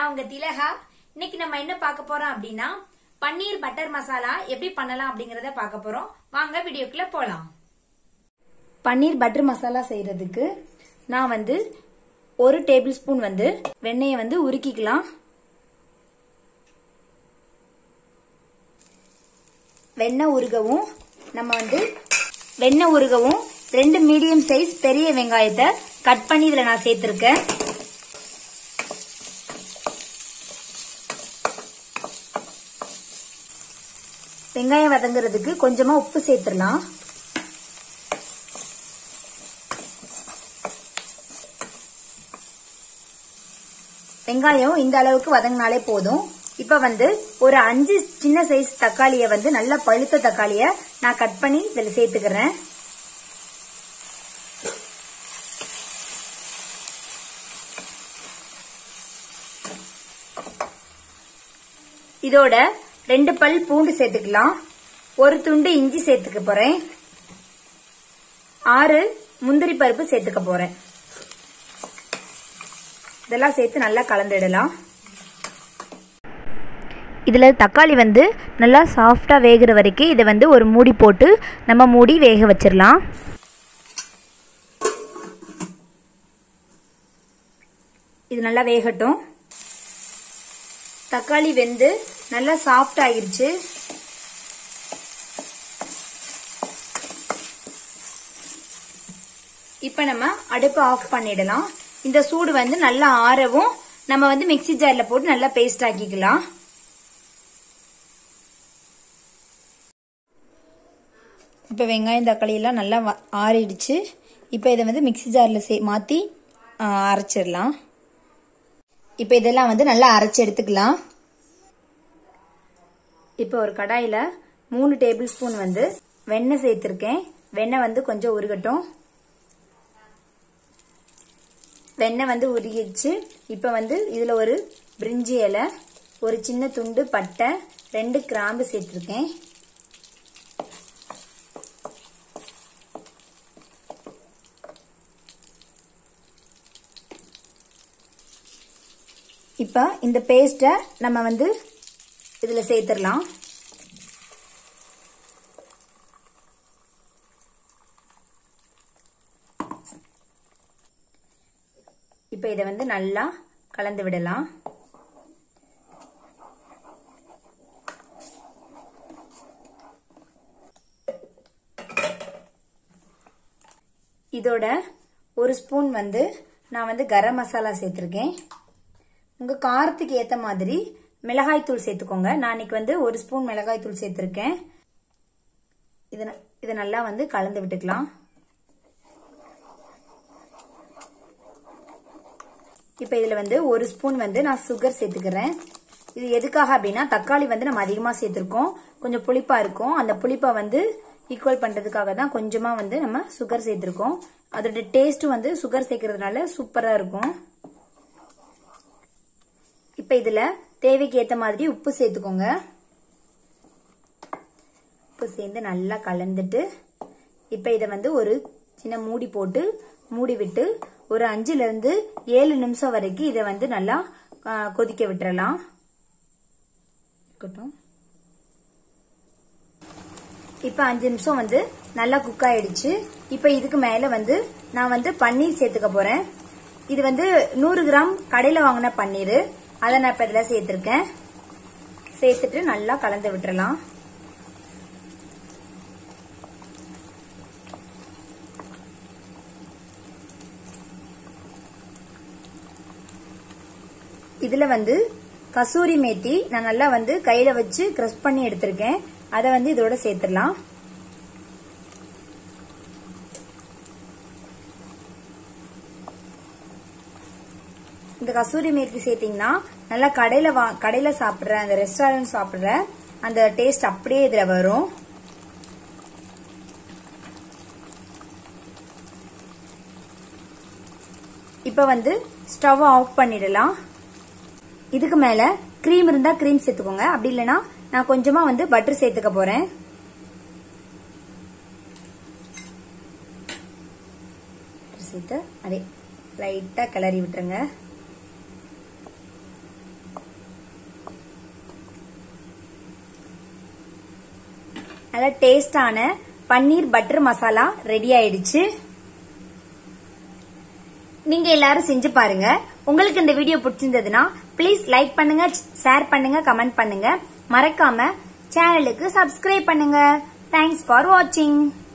நான் உங்க திலகா இன்னைக்கு நம்ம என்ன பார்க்க போறோம் அப்படின்னா பன்னீர் பட்டர் மசாலா எப்படி பண்ணலாம் அப்படிங்கறத பார்க்க போறோம் வாங்க வீடியோக்குள்ள போலாம் பன்னீர் பட்டர் மசாலா செய்யறதுக்கு நான் வந்து ஒரு டேபிள் ஸ்பூன் வந்து வெண்ணெயை வந்து உருக்கிக்கலாம் வெண்ணெய் உருகவும் நம்ம வந்து வெண்ணெய் உருகவும் ரெண்டு மீடியம் சைஸ் பெரிய வெங்காயத்தை கட் பண்ணி இதுல நான் சேர்த்திருக்கேன் வெங்காயம் வதங்குறதுக்கு கொஞ்சமா உப்பு சேர்த்துடலாம் வெங்காயம் இந்த அளவுக்கு வதங்கினாலே போதும் இப்ப வந்து ஒரு அஞ்சு சின்ன சைஸ் தக்காளிய வந்து நல்லா பழுத்த தக்காளிய நான் கட் பண்ணி இதுல சேர்த்துக்கிறேன் இதோட ரெண்டு பல் பூண்டு சேர்த்துக்கலாம் ஒரு துண்டு இஞ்சி சேர்த்துக்க போறேன் ஆறு முந்திரி பருப்பு சேர்த்துக்க போறேன் இதெல்லாம் சேர்த்து நல்லா கலந்துடலாம் இதில் தக்காளி வந்து நல்லா சாஃப்டாக வேகிற வரைக்கும் இதை வந்து ஒரு மூடி போட்டு நம்ம மூடி வேக வச்சிடலாம் இது நல்லா வேகட்டும் தக்காளி வெந்து நல்லா சாஃப்ட் ஆகிருச்சு இப்ப நம்ம அடுப்பு ஆஃப் பண்ணிடலாம் இந்த சூடு வந்து நல்லா ஆறவும் நம்ம வந்து மிக்சி ஜார்ல போட்டு நல்லா பேஸ்ட் ஆக்கிக்கலாம் இப்போ வெங்காயம் தக்காளி எல்லாம் நல்லா ஆறிடுச்சு இப்போ இதை வந்து மிக்சி ஜாரில் சே மாற்றி அரைச்சிடலாம் இப்போ இதெல்லாம் வந்து நல்லா அரைச்சி எடுத்துக்கலாம் இப்போ ஒரு கடாயில் மூணு டேபிள் ஸ்பூன் வந்து வெண்ணெய் சேர்த்துருக்கேன் வெண்ணெய் வந்து கொஞ்சம் உருகட்டும் வெண்ணெய் வந்து உருகிடுச்சு இப்போ வந்து இதில் ஒரு பிரிஞ்சி இலை ஒரு சின்ன துண்டு பட்டை ரெண்டு கிராம்பு சேர்த்துருக்கேன் இப்போ இந்த பேஸ்ட்டை நம்ம வந்து இதில் சேர்த்துடலாம் இப்போ இதை வந்து நல்லா கலந்து விடலாம் இதோட ஒரு ஸ்பூன் வந்து நான் வந்து கரம் மசாலா சேர்த்துருக்கேன் உங்க காரத்துக்கு ஏத்த மாதிரி மிளகாய் தூள் சேர்த்துக்கோங்க நான் இன்னைக்கு வந்து ஒரு ஸ்பூன் மிளகாய் தூள் சேர்த்திருக்கேன் இது இதை நல்லா வந்து கலந்து விட்டுக்கலாம் இப்ப இதுல வந்து ஒரு ஸ்பூன் வந்து நான் சுகர் சேர்த்துக்கிறேன் இது எதுக்காக அப்படின்னா தக்காளி வந்து நம்ம அதிகமா சேர்த்திருக்கோம் கொஞ்சம் புளிப்பா இருக்கும் அந்த புளிப்பை வந்து ஈக்குவல் பண்றதுக்காக தான் கொஞ்சமா வந்து நம்ம சுகர் சேர்த்திருக்கோம் அதோட டேஸ்ட் வந்து சுகர் சேர்க்கறதுனால சூப்பரா இருக்கும் இப்ப இதுல தேவைக்கு ஏத்த மாதிரி உப்பு சேர்த்துக்கோங்க உப்பு சேர்ந்து நல்லா கலந்துட்டு இப்ப இத வந்து ஒரு சின்ன மூடி போட்டு மூடி விட்டு ஒரு அஞ்சுல இருந்து ஏழு நிமிஷம் வரைக்கும் இதை வந்து நல்லா கொதிக்க விட்டுறலாம் இருக்கட்டும் இப்ப அஞ்சு நிமிஷம் வந்து நல்லா குக் ஆயிடுச்சு இப்ப இதுக்கு மேல வந்து நான் வந்து பன்னீர் சேர்த்துக்க போறேன் இது வந்து நூறு கிராம் கடையில வாங்கின பன்னீர் அதை நான் இப்ப இதுல சேர்த்திருக்கேன் சேர்த்துட்டு நல்லா கலந்து விட்டுறலாம் இதுல வந்து கசூரி மேத்தி நான் நல்லா வந்து கையில வச்சு கிரஷ் பண்ணி எடுத்திருக்கேன் அதை வந்து இதோட சேர்த்துடலாம் இந்த கசூரி மேத்தி சேர்த்தீங்கன்னா நல்லா கடையில வா கடையில சாப்பிடுற அந்த ரெஸ்டாரண்ட் சாப்பிடுற அந்த டேஸ்ட் அப்படியே இதுல வரும் இப்ப வந்து ஸ்டவ் ஆஃப் பண்ணிடலாம் இதுக்கு மேல கிரீம் இருந்தா கிரீம் சேர்த்துக்கோங்க அப்படி இல்லைன்னா நான் கொஞ்சமா வந்து பட்டர் சேர்த்துக்க போறேன் சேர்த்து அதே லைட்டா கிளறி விட்டுருங்க நல்லா டேஸ்டான பன்னீர் பட்டர் மசாலா ரெடி ஆயிடுச்சு நீங்க எல்லாரும் செஞ்சு பாருங்க உங்களுக்கு இந்த வீடியோ பிடிச்சிருந்ததுன்னா ப்ளீஸ் லைக் பண்ணுங்க ஷேர் பண்ணுங்க கமெண்ட் பண்ணுங்க மறக்காம சேனலுக்கு சப்ஸ்கிரைப் பண்ணுங்க தேங்க்ஸ் ஃபார் வாட்சிங்